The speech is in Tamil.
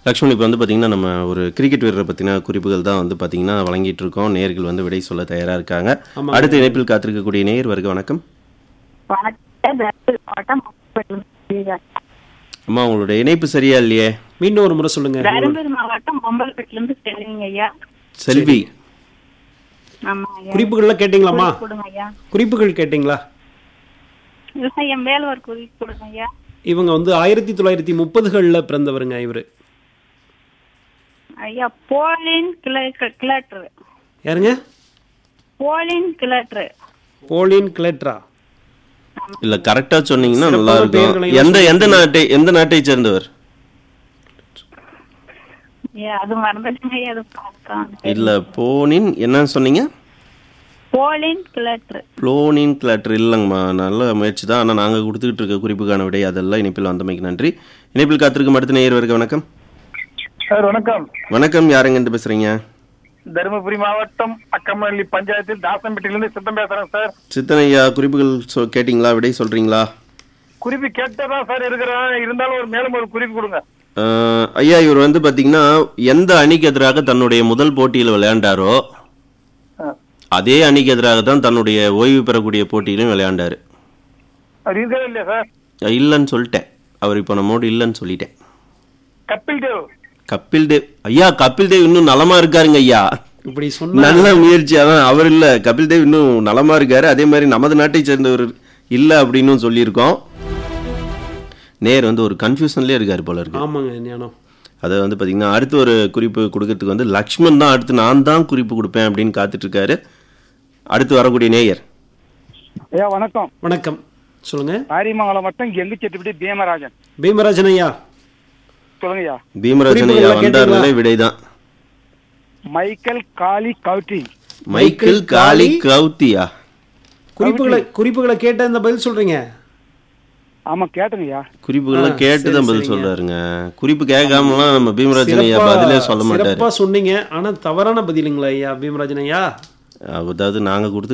லக்ஷ்மண் இப்போ வந்து பார்த்தீங்கன்னா நம்ம ஒரு கிரிக்கெட் வீரரை பற்றின குறிப்புகள் தான் வந்து பார்த்தீங்கன்னா வழங்கிட்டு இருக்கோம் நேர்கள் வந்து விடை சொல்ல தயாராக இருக்காங்க ஆமாங்க. அடுத்த இணைப்பில் காத்திருக்கக்கூடிய நேயர் வருக வணக்கம் வணக்கம் தர்மபுரி மாவட்டம் பொம்பல்பேட்டிலிருந்து அம்மா உங்களுடைய இணைப்பு சரியா இல்லையே மீண்டும் ஒரு முறை சொல்லுங்க தருமபுரி மாவட்டம் பொம்பல்பேட்டிலிருந்து செல்லுங்க ஐயா செல்வி ஆமா ஐயா குறிப்புகள்லாம் கேட்டீங்களாம்மா குறிப்பு கொடுங்க ஐயா குறிப்புகள் கேட்டீங்களா விவசாயம் மேல ஒரு குறிப்பு கொடுங்க ஐயா இவங்க வந்து ஆயிரத்தி தொள்ளாயிரத்தி முப்பதுகளில் பிறந்தவருங்க இவர் ஐயா போலின் கிள- கிளட்ரு யாருங்க போலின் கிளட்ரு போலின் கிளெட்ரா இல்ல கரெக்டா சொன்னீங்கன்னா நல்லா சிறப்பான இருக்கும் பெயர்களையும் எந்த எந்த நாட்டை எந்த நாட்டை சேர்ந்தவர் ஐயா அது மறந்துடுங்க ஐயா அது பார்க்கலாம் இல்ல போனின் என்னன்னு சொன்னீங்க போலின் கிளட்ரு ப்ளோனின் கிளாட்டர் இல்லைங்கம்மா நல்ல முயற்சி தான் ஆனால் நாங்கள் கொடுத்துக்கிட்டு இருக்க குறிப்புக்கான விடை அதெல்லாம் இணைப்பில் வந்தமைக்கு நன்றி இணைப்பில் காத்திருக்கும் அடுத்த நேயர் வருக வணக்கம் சார் வணக்கம் வணக்கம் யாருங்க இருந்து பேசுறீங்க தருமபுரி மாவட்டம் அக்கமல்லி பஞ்சாயத்தில் தாசம்பேட்டையிலிருந்து சித்தம் பேசுறேன் சார் சித்தனையா குறிப்புகள் சொ கேட்டிங்களா விடை சொல்றீங்களா குறிப்பு கேட்டதான் சார் இருக்கிறேன் இருந்தாலும் ஒரு மேலும் ஒரு குறிப்பு கொடுங்க அஹ், ஐயா இவர் வந்து பார்த்தீங்கன்னா எந்த அணிக்கு எதிராக தன்னுடைய முதல் போட்டியில் விளையாண்டாரோ ஆ. அதே அணிக்கு எதிராக தான் தன்னுடைய ஓய்வு பெறக்கூடிய போட்டியிலும் விளையாண்டாரு அவர் இருக்கவே இல்லையா சார் அஹ், இல்லைன்னு சொல்லிட்டேன் அவர் இப்போ நம்மோடு இல்லைன்னு சொல்லிட்டேன் கபில் தேவ் கபில் தேவ் ஐயா கபில் தேவ் இன்னும் நலமா இருக்காருங்க ஐயா இப்படி சொன்னா நல்ல முயற்சி அதான் அவர் இல்ல கபில் தேவ் இன்னும் நலமா இருக்காரு அதே மாதிரி நமது நாட்டை சேர்ந்தவர் இல்ல அப்படின்னு சொல்லியிருக்கோம் நேர் வந்து ஒரு கன்ஃபியூஷன்லயே இருக்காரு போல இருக்கு ஆமாங்க ஞானம் அதை வந்து பாத்தீங்கன்னா அடுத்து ஒரு குறிப்பு கொடுக்கறதுக்கு வந்து லக்ஷ்மண் தான் அடுத்து நான் தான் குறிப்பு கொடுப்பேன் அப்படின்னு காத்துட்டு இருக்காரு அடுத்து வரக்கூடிய நேயர் ஐயா வணக்கம் வணக்கம் சொல்லுங்க ஆரியமங்கலம் மட்டும் எங்கு செட்டுப்படி பீமராஜன் பீமராஜன் ஐயா சொல்லுங்க ஐயா பீமராஜன் ஐயா குறிப்புகளை வந்தாருனாலே விடைதான் மைக்கேல் காலி கவுட்டி மைக்கேல் காலி கவுத்தியா குறிப்புகளை குறிப்புகளை கேட்ட இந்த பதில் சொல்றீங்க ஆமா கேட்டுங்கய்யா குறிப்புகள்லாம் ஆ, கேட்டு தான் சரி, பதில் சரிங்க. சொல்றாருங்க குறிப்பு கேட்காமலாம் நம்ம பீமராஜன் ஐயா சிறப்பா- பதிலே சொல்ல மாட்டாரு சிறப்பா சொன்னீங்க ஆனா தவறான பதிலுங்களா ஐயா பீமராஜன் ஐயா அதாவது நாங்க கொடுத்து